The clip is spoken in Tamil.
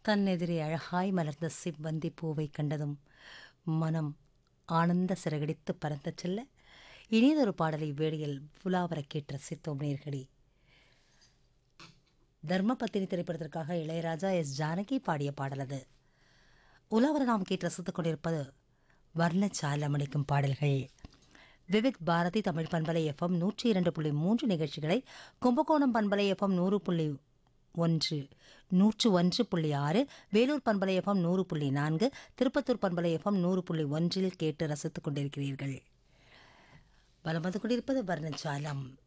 தன்னெதிரே அழகாய் மலர்ந்த சிவ்வந்தி பூவை கண்டதும் மனம் ஆனந்த சிறகடித்து பறந்து செல்ல இனியதொரு பாடலை வேடியில் புலாவரக் கேட்டு ரசித்தோம் நேர்களே தர்மபத்தினி திரைப்படத்திற்காக இளையராஜா எஸ் ஜானகி பாடிய பாடல் அது உலாவர நாம் கேட்டு ரசித்துக் கொண்டிருப்பது வர்ணச்சாலம் அளிக்கும் பாடல்கள் விவிக் பாரதி தமிழ் பண்பலை எஃப்எம் நூற்றி இரண்டு புள்ளி மூன்று நிகழ்ச்சிகளை கும்பகோணம் பண்பலை எஃப்எம் நூறு புள்ளி ஒன்று நூற்று ஒன்று புள்ளி ஆறு வேலூர் பண்பலை எஃப்எம் நூறு புள்ளி நான்கு திருப்பத்தூர் பண்பலை எஃப்எம் நூறு புள்ளி ஒன்றில் கேட்டு ரசித்துக் கொண்டிருக்கிறீர்கள் வலம் வந்து கொண்டிருப்பது வர்ணச்சாலம்